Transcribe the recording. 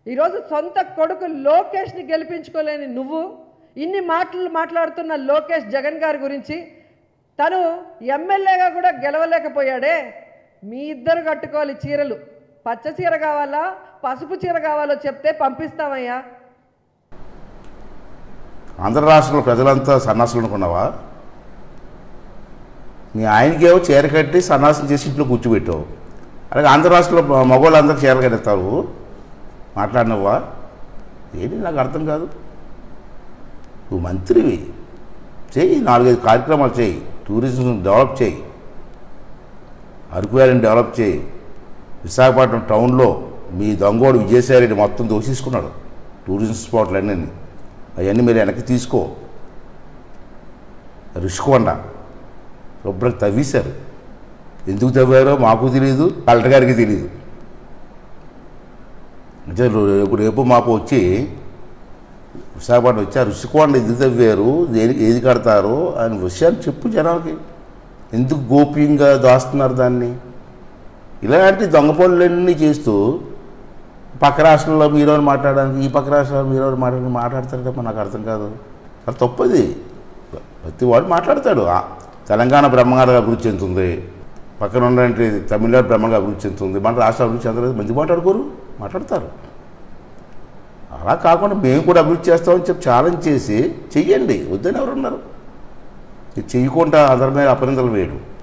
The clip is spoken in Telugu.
ఈరోజు సొంత కొడుకు లోకేష్ని గెలిపించుకోలేని నువ్వు ఇన్ని మాటలు మాట్లాడుతున్న లోకేష్ జగన్ గారి గురించి తను ఎమ్మెల్యేగా కూడా గెలవలేకపోయాడే మీ ఇద్దరు కట్టుకోవాలి చీరలు పచ్చ చీర కావాలా పసుపు చీర కావాలో చెప్తే పంపిస్తామయ్యా ఆంధ్ర రాష్ట్రంలో ప్రజలంతా సన్నాసులు అనుకున్నావా మీ ఆయనకేమో చీర కట్టి సన్నాసం చేసి ఇంట్లో కూర్చోబెట్టావు అలాగే ఆంధ్ర రాష్ట్రంలో మగవాళ్ళందరూ చీరలు కడతారు మాట్లాడినవా ఏంటి నాకు అర్థం కాదు నువ్వు మంత్రివి చేయి నాలుగైదు కార్యక్రమాలు చేయి టూరిజం డెవలప్ చేయి అరకు వ్యాలీని డెవలప్ చేయి విశాఖపట్నం టౌన్లో మీ దొంగోడు విజయసాయిరెడ్డి మొత్తం దోషించుకున్నాడు టూరిజం స్పాట్లు అన్నీ అవన్నీ మీరు వెనక్కి తీసుకో రుషికొండ శుభ్రం తవ్వేశారు ఎందుకు తవ్వారో మాకు తెలియదు కలెక్టర్ గారికి తెలియదు అంటే రేపు రేపు మాకు వచ్చి విశాఖపట్నం వచ్చి ఆ రుషికొండ ఎందుకు తవ్వారు దేనికి ఏది కడతారు అని విషయాన్ని చెప్పు జనాలకి ఎందుకు గోప్యంగా దాస్తున్నారు దాన్ని ఇలాంటి దొంగ పనులన్నీ చేస్తూ పక్క రాష్ట్రంలో మీరు మాట్లాడడానికి ఈ పక్క రాష్ట్రంలో మీరు మాట్లాడడానికి మాట్లాడతారంటే నాకు అర్థం కాదు అది తప్పది ప్రతి వాడు మాట్లాడతాడు ఆ, తెలంగాణ బ్రహ్మంగారు అభివృద్ధి చెందుతుంది పక్కన ఉన్నటువంటి తమిళనాడు బ్రహ్మంగా అభివృద్ధి చెందుతుంది మన రాష్ట్రం అభివృద్ధి చెందలేదు మంది మాట్లాడుకోరు మాట్లాడతారు అలా కాకుండా మేము కూడా అభివృద్ధి చేస్తామని చెప్పి ఛాలెంజ్ చేసి చెయ్యండి వద్దని ఎవరున్నారు ఇది చెయ్యకుండా అందరి మీద అపనిందలు వేయడం